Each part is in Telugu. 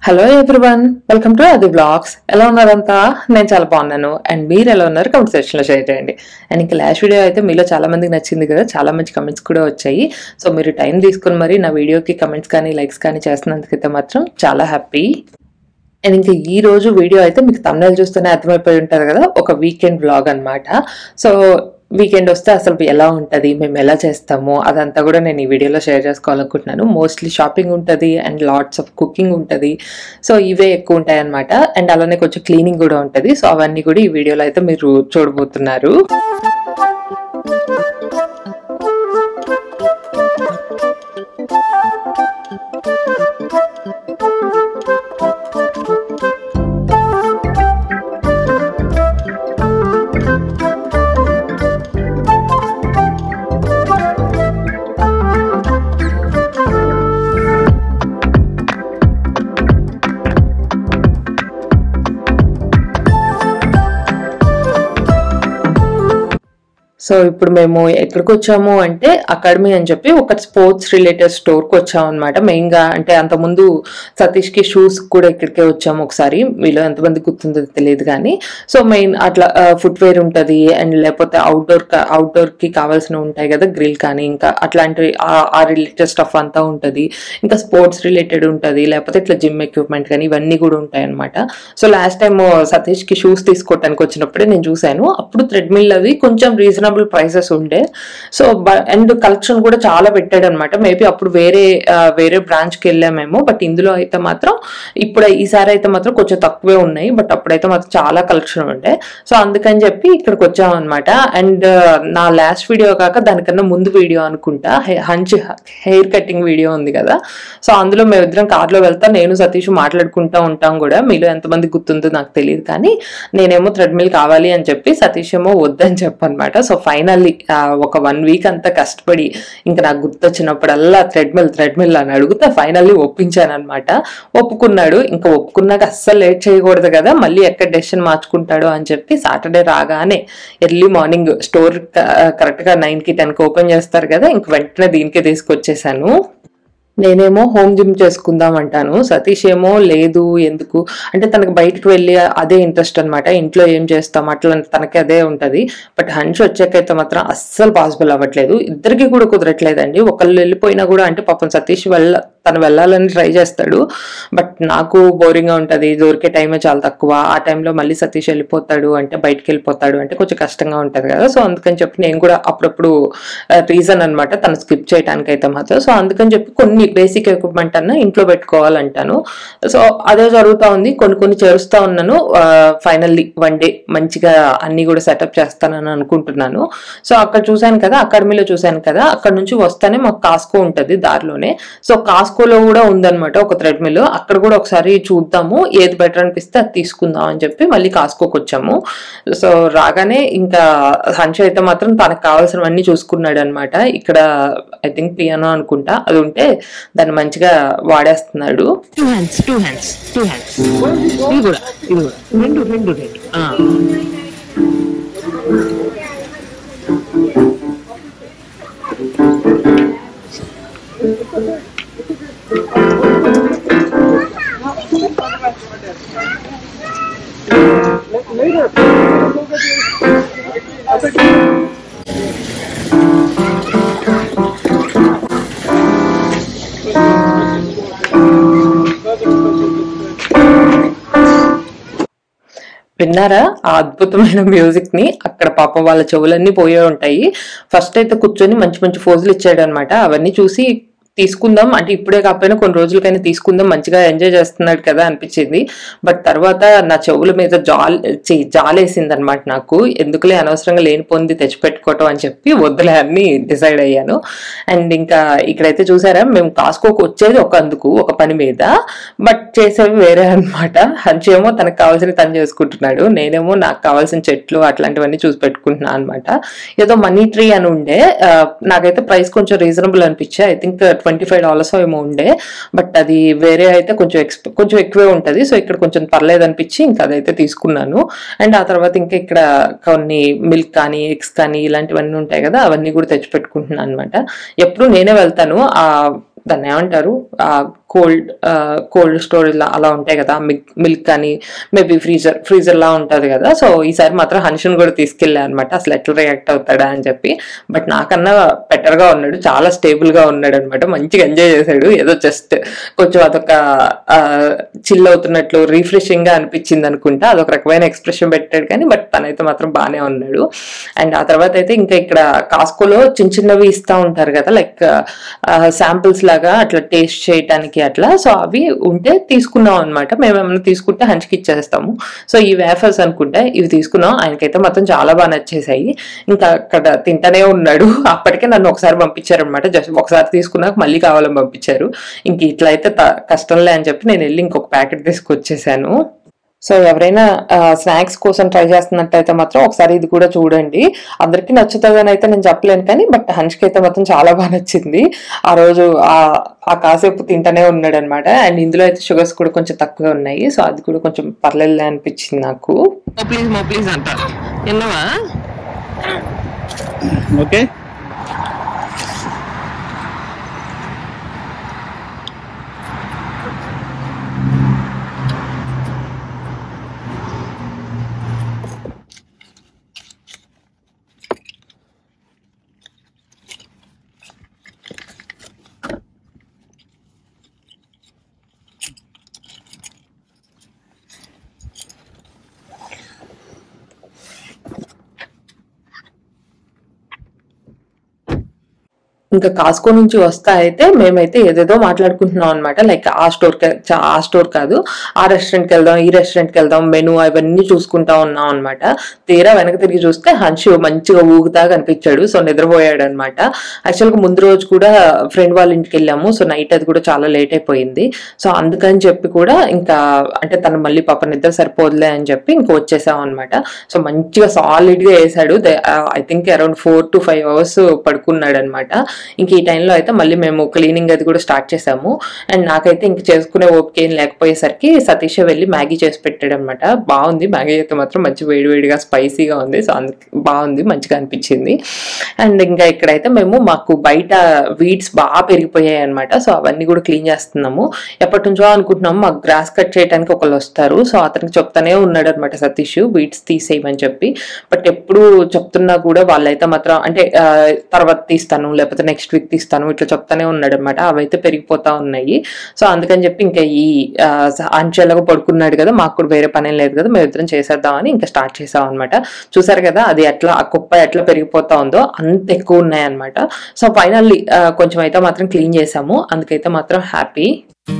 హలో ఎవ్రీవన్ వెల్కమ్ టు అది బ్లాగ్స్ ఎలా ఉన్నారంతా నేను చాలా బాగున్నాను అండ్ మీరు ఎలా ఉన్నారు కమెంట్ సెక్షన్ లో షేర్ చేయండి అండ్ ఇంకా లాస్ట్ వీడియో అయితే మీలో చాలా మందికి నచ్చింది కదా చాలా మంచి కమెంట్స్ కూడా వచ్చాయి సో మీరు టైం తీసుకుని మరి నా వీడియోకి కమెంట్స్ కానీ లైక్స్ కానీ చేస్తున్నందుకైతే మాత్రం చాలా హ్యాపీ అండ్ ఇంకా ఈ రోజు వీడియో అయితే మీకు తమిళ చూస్తూనే అర్థమైపోయి ఉంటుంది కదా ఒక వీకెండ్ వ్లాగ్ అన్నమాట సో వీకెండ్ వస్తే అసలు ఎలా ఉంటుంది మేము ఎలా చేస్తాము అదంతా కూడా నేను ఈ వీడియోలో షేర్ చేసుకోవాలనుకుంటున్నాను మోస్ట్లీ షాపింగ్ ఉంటుంది అండ్ లాట్స్ ఆఫ్ కుకింగ్ ఉంటుంది సో ఇవే ఎక్కువ ఉంటాయి అనమాట అండ్ అలానే కొంచెం క్లీనింగ్ కూడా ఉంటుంది సో అవన్నీ కూడా ఈ వీడియోలో అయితే మీరు చూడబోతున్నారు సో ఇప్పుడు మేము ఎక్కడికి వచ్చాము అంటే అకాడమీ అని చెప్పి ఒక స్పోర్ట్స్ రిలేటెడ్ స్టోర్కి వచ్చాము అనమాట మెయిన్గా అంటే అంతకుముందు సతీష్కి షూస్ కూడా ఇక్కడికే వచ్చాము ఒకసారి మీలో ఎంతమంది గుర్తుందో తెలియదు కానీ సో మెయిన్ అట్లా ఫుట్వేర్ ఉంటుంది అండ్ లేకపోతే అవుట్డోర్ అవుట్డోర్కి కావాల్సినవి ఉంటాయి కదా గ్రిల్ కానీ ఇంకా అట్లాంటివి ఆ- ఆ రిలేటెడ్ స్టఫ్ అంతా ఉంటుంది ఇంకా స్పోర్ట్స్ రిలేటెడ్ ఉంటుంది లేకపోతే ఇట్లా జిమ్ ఎక్విప్మెంట్ కానీ ఇవన్నీ కూడా ఉంటాయి అనమాట సో లాస్ట్ టైం సతీష్కి షూస్ తీసుకోవటానికి వచ్చినప్పుడే నేను చూశాను అప్పుడు థ్రెడ్మిల్ అవి కొంచెం రీజనబుల్ ప్రైసెస్ ఉండే సో అండ్ కలెక్షన్ కూడా చాలా పెట్టాడు అనమాట మేబీ అప్పుడు వేరే ఆ, వేరే బ్రాంచ్కి వెళ్ళామేమో బట్ ఇందులో అయితే మాత్రం ఇప్పుడు ఈసారి అయితే మాత్రం కొంచెం తక్కువే ఉన్నాయి బట్ అప్పుడైతే మాత్రం చాలా కలెక్షన్ ఉండే సో అందుకని చెప్పి ఇక్కడికి వచ్చాం అనమాట అండ్ నా లాస్ట్ వీడియో కాక దానికన్నా ముందు వీడియో అనుకుంటా హె- హంచ్ హెయిర్ కటింగ్ వీడియో ఉంది కదా సో అందులో మేమిద్దరం కార్లో వెళ్తా నేను సతీష్ మాట్లాడుకుంటా ఉంటాం కూడా మీలో ఎంతమంది గుర్తుందో నాకు తెలియదు కానీ నేనేమో థ్రెడ్మిల్ కావాలి అని చెప్పి సతీష్ ఏమో వద్దని చెప్పనమాట సో ఫైనల్లీ ఒక వన్ వీక్ అంతా కష్టపడి ఇంకా నాకు గుర్తొచ్చినప్పుడల్లా థ్రెడ్మిల్ థ్రెడ్మిల్ అని అడిగితే ఫైనల్లీ ఒప్పించాను అనమాట ఒప్పుకున్నాడు ఇంకా ఒప్పుకున్నాక అస్సలు లేట్ చేయకూడదు కదా మళ్ళీ ఎక్కడ డెసిషన్ మార్చుకుంటాడో అని చెప్పి సాటర్డే రాగానే ఎర్లీ మార్నింగ్ స్టోర్ కరెక్ట్గా నైన్కి టెన్కి ఓపెన్ చేస్తారు కదా ఇంక వెంటనే దీనికే తీసుకొచ్చేసాను నేనేమో హోమ్ జిమ్ చేసుకుందాం అంటాను సతీష్ ఏమో లేదు ఎందుకు అంటే తనకు బయటకు వెళ్ళి అదే ఇంట్రెస్ట్ అన్నమాట ఇంట్లో ఏం చేస్తాం అట్లా తనకి అదే ఉంటది బట్ హంచ్ వచ్చాకైతే మాత్రం అస్సలు పాసిబుల్ అవ్వట్లేదు ఇద్దరికి కూడా కుదరట్లేదండి ఒకళ్ళు వెళ్ళిపోయినా కూడా అంటే పాపం సతీష్ వెళ్ళ తను వెళ్ళాలని ట్రై చేస్తాడు బట్ నాకు బోరింగ్ గా ఉంటది దొరికే టైమే చాలా తక్కువ ఆ టైంలో మళ్ళీ సతీష్ వెళ్ళిపోతాడు అంటే బయటకు వెళ్ళిపోతాడు అంటే కొంచెం కష్టంగా ఉంటది కదా సో అందుకని చెప్పి నేను కూడా అప్పుడప్పుడు రీజన్ అన్నమాట తను స్కిప్ చేయడానికి అయితే మాత్రం సో అందుకని చెప్పి కొన్ని బేసిక్ ఎక్విప్మెంట్ అన్న ఇంట్లో పెట్టుకోవాలంటాను సో అదే జరుగుతా ఉంది కొన్ని కొన్ని చేరుస్తా ఉన్నాను ఫైనల్లీ వన్ డే మంచిగా అన్ని కూడా సెటప్ చేస్తానని అనుకుంటున్నాను సో అక్కడ చూశాను కదా అకాడమీలో చూశాను కదా అక్కడ నుంచి వస్తానే మాకు కాస్కో ఉంటుంది దారిలోనే సో కాస్కోలో కూడా ఉందన్నమాట ఒక థ్రెడ్మిల్ అక్కడ కూడా ఒకసారి చూద్దాము ఏది బెటర్ అనిపిస్తే అది తీసుకుందాం అని చెప్పి మళ్ళీ కాస్కోకి వచ్చాము సో రాగానే ఇంకా హంచ అయితే మాత్రం తనకు కావాల్సినవన్నీ చూసుకున్నాడు అనమాట ఇక్కడ ఐ థింక్ పియానో అనుకుంటా అది ఉంటే దాన్ని మంచిగా వాడేస్తున్నాడు two hands two hands two hands ఇది కూడా ఇది కూడా రెండు రెండు రెండు ఆ. విన్నారా ఆ అద్భుతమైన మ్యూజిక్ ని అక్కడ పాపం వాళ్ళ చెవులన్నీ పోయే ఉంటాయి ఫస్ట్ అయితే కూర్చొని మంచి మంచి ఫోజులు ఇచ్చాడు అనమాట అవన్నీ చూసి తీసుకుందాం అంటే ఇప్పుడే కాకపోయినా కొన్ని రోజులకైనా తీసుకుందాం మంచిగా ఎంజాయ్ చేస్తున్నాడు కదా అనిపించింది బట్ తర్వాత నా చెవుల మీద జాల్ ఛీ, జాలేసింది అనమాట నాకు ఎందుకులే అనవసరంగా లేని పొంది తెచ్చిపెట్టుకోవటం అని చెప్పి వద్దులే అని డిసైడ్ అయ్యాను అండ్ ఇంకా ఇక్కడైతే చూసారా మేము కాసుకోకు వచ్చేది ఒక అందుకు ఒక పని మీద బట్ చేసేవి వేరే అనమాట హంచేమో తనకు కావాల్సిన తను చేసుకుంటున్నాడు నేనేమో నాకు కావాల్సిన చెట్లు అట్లాంటివన్నీ చూసి పెట్టుకుంటున్నాను అనమాట ఏదో మనీ ట్రీ అని ఉండే ఆ, నాకైతే ప్రైస్ కొంచెం రీజనబుల్ అనిపించే I think twenty five dollars ఏమో ఉండే బట్ అది వేరే అయితే కొంచెం ఎక్స్పె కొంచెం ఎక్కువే ఉంటుంది సో ఇక్కడ కొంచెం పర్లేదు అనిపించి ఇంకా అదైతే తీసుకున్నాను అండ్ ఆ తర్వాత ఇంకా ఇక్కడ కొన్ని మిల్క్ కానీ ఎగ్స్ కానీ ఇలాంటివన్నీ ఉంటాయి కదా అవన్నీ కూడా తెచ్చి పెట్టుకుంటున్నాను అనమాట ఎప్పుడు నేనే వెళ్తాను ఆ దాన్ని ఏమంటారు కోల్డ్ కోల్డ్ స్టోర్ ఇలా అలా ఉంటాయి కదా మిల్క్ మిల్క్ కానీ మేబీ ఫ్రీజర్ ఫ్రీజర్ లా ఉంటుంది కదా సో ఈసారి మాత్రం హన్షన్ కూడా తీసుకెళ్ళా అనమాట అసలు ఎట్లా రియాక్ట్ అవుతాడా అని చెప్పి బట్ నాకన్నా బెటర్ గా ఉన్నాడు చాలా స్టేబుల్ గా ఉన్నాడు అనమాట మంచిగా ఎంజాయ్ చేశాడు ఏదో జస్ట్ కొంచెం అదొక చిల్ అవుతున్నట్లు రిఫ్రెషింగ్ గా అనిపించింది అనుకుంటా అదొక రకమైన ఎక్స్ప్రెషన్ పెట్టాడు కానీ బట్ తనైతే మాత్రం బాగానే ఉన్నాడు అండ్ ఆ తర్వాత అయితే ఇంకా ఇక్కడ కాస్కోలో చిన్న చిన్నవి ఇస్తా ఉంటారు కదా లైక్ శాంపిల్స్ లాగా అట్లా టేస్ట్ చేయడానికి అట్లా సో అవి ఉంటే తీసుకున్నాం అనమాట మేము ఏమైనా తీసుకుంటే హంచ్కి ఇచ్చేస్తాము సో ఈ వేఫర్స్ అనుకుంటే ఇవి తీసుకున్నాం ఆయనకైతే మొత్తం చాలా బాగా నచ్చేసాయి ఇంకా అక్కడ తింటానే ఉన్నాడు అప్పటికే నన్ను ఒకసారి పంపించారు అనమాట జస్ట్ ఒకసారి తీసుకున్నాక మళ్ళీ కావాలని పంపించారు ఇంక ఇట్లా అయితే త- కష్టంలే అని చెప్పి నేను వెళ్ళి ఇంకొక ప్యాకెట్ తీసుకొచ్చేసాను సో ఎవరైనా స్నాక్స్ కోసం ట్రై చేస్తున్నట్టయితే మాత్రం ఒకసారి ఇది కూడా చూడండి అందరికీ నచ్చుతుందని అయితే నేను చెప్పలేను కానీ బట్ హన్ష్కి అయితే మాత్రం చాలా బాగా నచ్చింది ఆ రోజు ఆ ఆ కాసేపు తింటానే ఉన్నాడు అనమాట అండ్ ఇందులో అయితే షుగర్స్ కూడా కొంచెం తక్కువ ఉన్నాయి సో అది కూడా కొంచెం పర్లేదు అనిపించింది నాకు మో ప్లీజ్ మో ప్లీజ్ అంట విన్నావా ఓకే ఇంకా కాస్కో నుంచి వస్తా అయితే మేమైతే ఏదేదో మాట్లాడుకుంటున్నాం అనమాట లైక్ ఆ స్టోర్ ఆ స్టోర్ కాదు ఆ రెస్టారెంట్కి వెళ్దాం ఈ రెస్టారెంట్కి వెళ్దాం మెను అవన్నీ చూసుకుంటా ఉన్నాం అనమాట తీరా వెనక తిరిగి చూస్తే హన్షు మంచిగా ఊగుతా కనిపించాడు సో నిద్రపోయాడు అనమాట యాక్చువల్గా ముందు రోజు కూడా ఫ్రెండ్ వాళ్ళ ఇంటికి వెళ్ళాము సో నైట్ అది కూడా చాలా లేట్ అయిపోయింది సో అందుకని చెప్పి కూడా ఇంకా అంటే తను మళ్ళీ పాప నిద్ర సరిపోదులే అని చెప్పి ఇంకా వచ్చేసాం అనమాట సో మంచిగా సాలిడ్ గా వేసాడు I think around four to five hours పడుకున్నాడు అనమాట ఇంక ఈ టైంలో అయితే మళ్ళీ మేము క్లీనింగ్ అది కూడా స్టార్ట్ చేసాము అండ్ నాకైతే ఇంక చేసుకునే ఓపిక ఏం లేకపోయేసరికి సతీష్ వెళ్ళి మ్యాగీ చేసి పెట్టాడు అనమాట బాగుంది మ్యాగీ అయితే మాత్రం మంచి వేడివేడిగా స్పైసీగా ఉంది సో అందుకు బాగుంది మంచిగా అనిపించింది అండ్ ఇంకా ఇక్కడైతే మేము మాకు బయట వీడ్స్ బాగా పెరిగిపోయాయి అనమాట సో అవన్నీ కూడా క్లీన్ చేస్తున్నాము ఎప్పటి నుంచో అనుకుంటున్నాము మాకు గ్రాస్ కట్ చేయడానికి ఒకళ్ళు వస్తారు సో అతనికి చెప్తానే ఉన్నాడు అనమాట సతీష్ వీడ్స్ తీసేయమని చెప్పి బట్ ఎప్పుడు చెప్తున్నా కూడా వాళ్ళైతే మాత్రం అంటే ఆ, తర్వాత తీస్తాను లేకపోతే నెక్స్ట్ వీక్ తీస్తాను ఇట్లా చెప్తానే ఉన్నాడు అనమాట అవైతే పెరిగిపోతా ఉన్నాయి సో అందుకని చెప్పి ఇంకా ఈ అంచెలాగా పడుకున్నాడు కదా మాకు కూడా వేరే పని ఏం లేదు కదా మేము ఇద్దరం చేసేద్దామని ఇంకా స్టార్ట్ చేసాం అనమాట చూసారు కదా అది ఎట్లా ఆ కుప్ప ఎట్లా పెరిగిపోతా ఉందో అంత ఎక్కువ ఉన్నాయన్నమాట సో ఫైనల్లీ కొంచెం అయితే మాత్రం క్లీన్ చేసాము అందుకైతే మాత్రం హ్యాపీ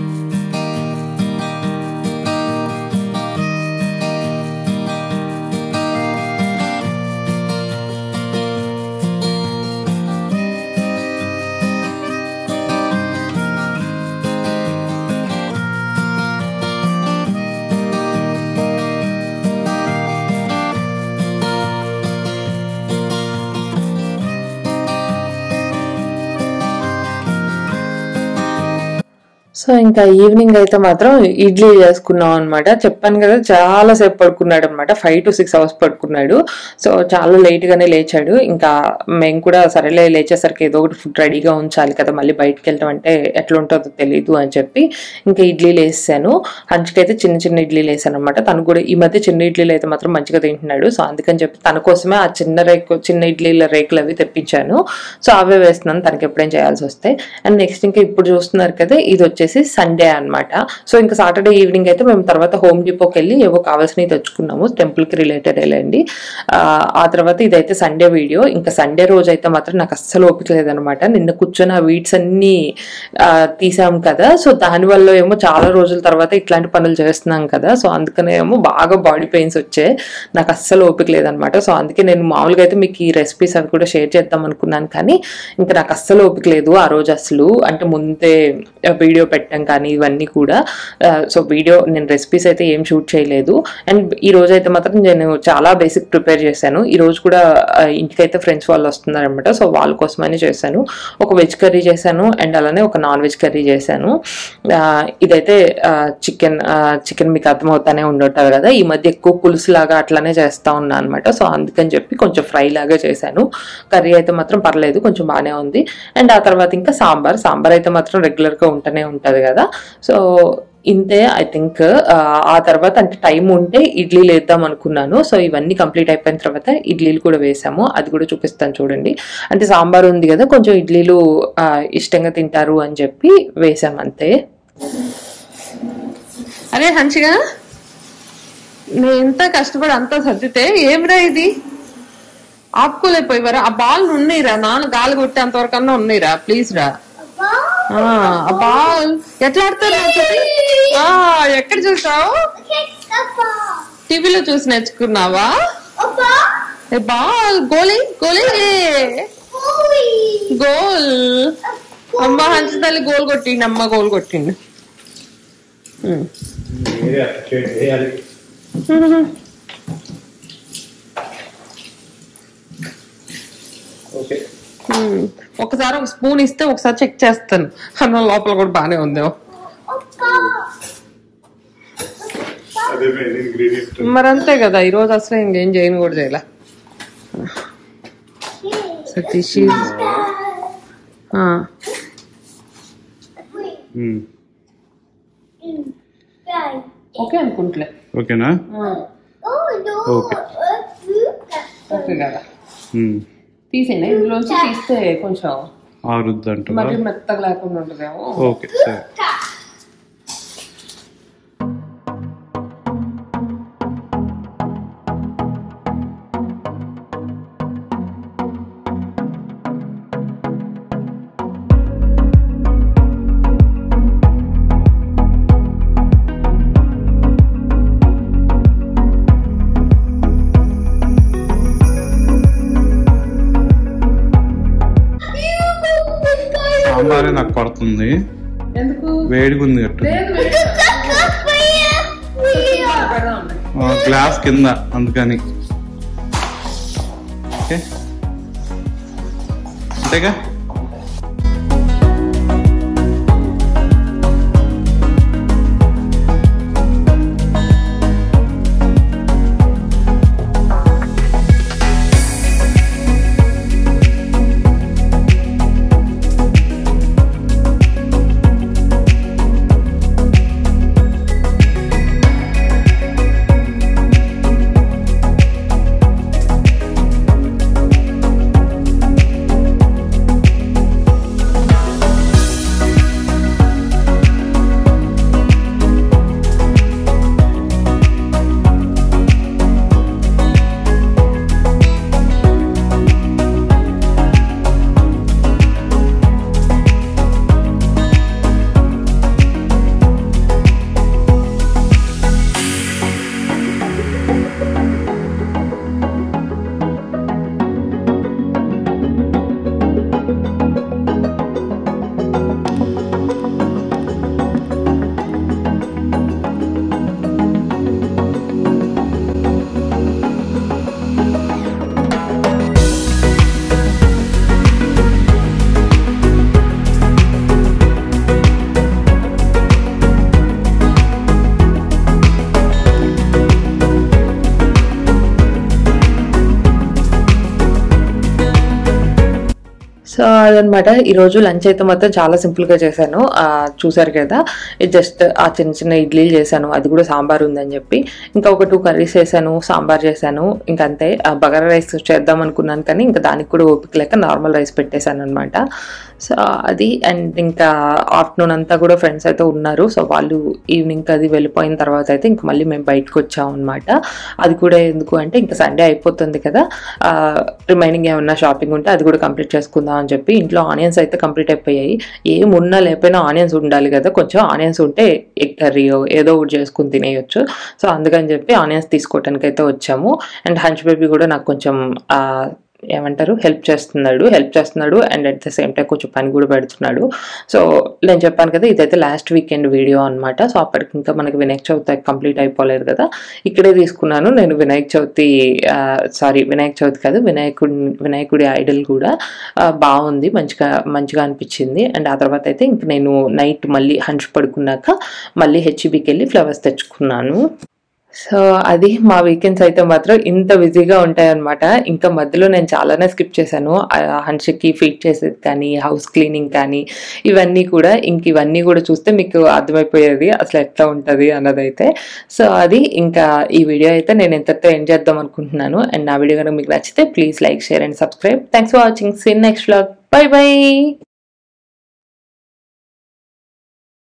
సో ఇంకా ఈవినింగ్ అయితే మాత్రం ఇడ్లీ చేసుకున్నాం అనమాట చెప్పాను కదా చాలా సేపు పడుకున్నాడు అనమాట ఫైవ్ టు సిక్స్ అవర్స్ పడుకున్నాడు సో చాలా లేట్ గానే లేచాడు ఇంకా మేము కూడా సరేలే లేచేసరికి ఏదో ఒకటి ఫుడ్ రెడీగా ఉంచాలి కదా మళ్ళీ బయటకు వెళ్ళడం అంటే ఎట్లా ఉంటుందో తెలియదు అని చెప్పి ఇంకా ఇడ్లీలు వేసాను హంచుకైతే చిన్న చిన్న ఇడ్లీలు వేసాను అనమాట తను కూడా ఈ మధ్య చిన్న ఇడ్లీలు అయితే మాత్రం మంచిగా తింటున్నాడు సో అందుకని చెప్పి తన కోసమే ఆ చిన్న రేకు చిన్న ఇడ్లీల రేకులు అవి తెప్పించాను సో అవే వేస్తున్నాను తనకి ఎప్పుడేం చేయాల్సి వస్తే అండ్ నెక్స్ట్ ఇంకా ఇప్పుడు చూస్తున్నారు కదా ఇది వచ్చేసి సండే అన్నమాట సో ఇంకా సాటర్డే ఈవినింగ్ అయితే మేము తర్వాత హోమ్ డిపోకి వెళ్ళి ఏవో కావాల్సినవి తెచ్చుకున్నాము టెంపుల్ కి రిలేటెడ్ వెళ్ళండి ఆ, ఆ తర్వాత ఇదైతే సండే వీడియో ఇంకా సండే రోజు అయితే మాత్రం నాకు అస్సలు ఓపిక లేదనమాట నిన్న కూర్చొని ఆ వీడ్స్ అన్ని ఆ, తీసాం కదా సో దానివల్ల ఏమో చాలా రోజుల తర్వాత ఇట్లాంటి పనులు చేస్తున్నాం కదా సో అందుకనే ఏమో బాగా బాడీ పెయిన్స్ వచ్చాయి నాకు అస్సలు ఓపిక లేదనమాట సో అందుకే నేను మామూలుగా అయితే మీకు ఈ రెసిపీస్ అవి కూడా షేర్ చేద్దాం అనుకున్నాను కానీ ఇంకా నాకు అస్సలు ఓపిక లేదు ఆ రోజు అసలు అంటే ముందే వీడియో పెట్టడం కానీ ఇవన్నీ కూడా సో వీడియో నేను రెసిపీస్ అయితే ఏం షూట్ చేయలేదు అండ్ ఈ రోజు అయితే మాత్రం నేను చాలా బేసిక్ ప్రిపేర్ చేశాను ఈ రోజు కూడా ఆ, ఇంటికైతే ఫ్రెండ్స్ వాళ్ళు వస్తున్నారనమాట సో వాళ్ళ కోసమని చేశాను ఒక వెజ్ కర్రీ చేశాను అండ్ అలానే ఒక నాన్ వెజ్ కర్రీ చేశాను ఆ, ఇదైతే చికెన్ చికెన్ మీకు అర్థమవుతానే ఉండుంటుంది కదా ఈ మధ్య ఎక్కువ పులుసు లాగా అట్లానే చేస్తా ఉన్నా అనమాట సో అందుకని చెప్పి కొంచెం ఫ్రై లాగా చేశాను కర్రీ అయితే మాత్రం పర్లేదు కొంచెం బాగానే ఉంది అండ్ ఆ తర్వాత ఇంకా సాంబార్ సాంబార్ అయితే మాత్రం రెగ్యులర్గా ఉంటూనే ఉంటుంది కదా సో ఇంతే ఐ థింక్ ఆ తర్వాత అంటే టైం ఉంటే ఇడ్లీలు వేద్దాం అనుకున్నాను సో ఇవన్నీ కంప్లీట్ అయిపోయిన తర్వాత ఇడ్లీలు కూడా వేసాము అది కూడా చూపిస్తాను చూడండి అంటే సాంబార్ ఉంది కదా కొంచెం ఇడ్లీలు ఆ, ఇష్టంగా తింటారు అని చెప్పి వేసాం అంతే అరే హంచిగా నేను ఎంత కష్టపడి అంతా సర్దితే ఏమిరా ఇది ఆపుకోలేకపోయేవారా ఆ బాల్ ఉన్నాయిరా నాన్న గాలి కొట్టేంత వరకన్నా ఉన్నాయిరా ప్లీజ్ రా ఆ, ఆ బాల్ ఎట్లా ఆడతారు నాతోటి? ఆ, ఎక్కడ చూసావు టీవీలో చూసి నేర్చుకున్నావా ఏ బాల్ గోలీ గోలీ గోల్ అమ్మ హంచ తల్లి గోల్ కొట్టిండి అమ్మ గోల్ కొట్టిండు ఉమ్. మీరే అట్లా చేయండి, వేయాలి ఓకే ఉమ్. ఒకసారి ఒక స్పూన్ ఇస్తే ఒకసారి చెక్ చేస్తాను అన్న లోపల కూడా బానే ఉందేమో అదే మెయిన్ ఇంగ్రీడియంట్ మరి అంతే కదా ఈ రోజు అసలు ఇంకేం చేయను కూడా చేయలే సతీష్ ఆ, ఓకే అనుకుంటలే ఓకేనా ఆ, ఓకే ఓకే కదా తీసేనా ఇందులోంచి తీస్తే కొంచెం ఆరుద్దంట మరి మెత్తగా లేకుండా ఉంటుందేమో ఓకే సరే సాంబారే నాకు పడుతుంది ఎందుకు వేడిగా ఉంది అట్టు లేదు, లేదు. పెడదాం. ఆ, గ్లాస్ కింద అందుకని ఓకే అంతేగా సో అదనమాట ఈరోజు లంచ్ అయితే మాత్రం చాలా సింపుల్గా చేశాను ఆ, చూసారు కదా ఇది జస్ట్ ఆ చిన్న చిన్న ఇడ్లీలు చేశాను అది కూడా సాంబార్ ఉందని చెప్పి ఇంకా ఒక టూ కర్రీస్ చేశాను సాంబార్ చేశాను ఇంకా అంతే ఆ, బగారా రైస్ చేద్దాం అనుకున్నాను కానీ ఇంకా దానికి కూడా ఓపిక లేక నార్మల్ రైస్ పెట్టేశాను అనమాట సో అది అండ్ ఇంకా ఆఫ్టర్నూన్ అంతా కూడా ఫ్రెండ్స్ అయితే ఉన్నారు సో వాళ్ళు ఈవినింగ్ అది వెళ్ళిపోయిన తర్వాత అయితే ఇంకా మళ్ళీ మేము బయటకు వచ్చాము అనమాట అది కూడా ఎందుకు అంటే ఇంకా సండే అయిపోతుంది కదా రిమైనింగ్ ఏమన్నా షాపింగ్ ఉంటే అది కూడా కంప్లీట్ చేసుకుందాం అని చెప్పి ఇంట్లో ఆనియన్స్ అయితే కంప్లీట్ అయిపోయాయి ఏం ఉన్నా లేకపోయినా ఆనియన్స్ ఉండాలి కదా కొంచెం ఆనియన్స్ ఉంటే ఎగ్ కర్రీ ఏదో ఒకటి చేసుకుని తినేయొచ్చు సో అందుకని చెప్పి ఆనియన్స్ తీసుకోవటానికి అయితే వచ్చాము అండ్ హంచ్ బేబీ కూడా నాకు కొంచెం ఆ, ఏమంటారు హెల్ప్ చేస్తున్నాడు హెల్ప్ చేస్తున్నాడు and at the same time కొంచెం పని కూడా పెడుతున్నాడు సో నేను చెప్పాను కదా ఇదైతే లాస్ట్ వీకెండ్ వీడియో అనమాట సో అప్పటికి ఇంకా మనకి వినాయక చవితి కంప్లీట్ అయిపోలేదు కదా ఇక్కడే తీసుకున్నాను నేను వినాయక చవితి సారీ వినాయక చవితి కాదు వినాయకుడి వినాయకుడి ఐడల్ కూడా ఆ, బాగుంది మంచిగా మంచిగా అనిపించింది అండ్ ఆ తర్వాత అయితే ఇంక నేను నైట్ మళ్ళీ హంచ్ పడుకున్నాక మళ్ళీ హెచ్ఈబికి వెళ్ళి ఫ్లవర్స్ తెచ్చుకున్నాను సో అది మా వీకెండ్స్ అయితే మాత్రం ఇంత బిజీగా ఉంటాయన్నమాట ఇంకా మధ్యలో నేను చాలానే స్కిప్ చేశాను ఆ హన్షకి ఫీడ్ చేసేది కానీ హౌస్ క్లీనింగ్ కానీ ఇవన్నీ కూడా ఇంక ఇవన్నీ కూడా చూస్తే మీకు అర్థమైపోయేది అసలు ఎట్లా ఉంటుంది అన్నదైతే సో అది ఇంకా ఈ వీడియో అయితే నేను ఎంతతో ఎండ్ చేద్దాం అనుకుంటున్నాను అండ్ నా వీడియో కనుక మీకు నచ్చితే please like share and subscribe thanks for watching seen next vlog bye by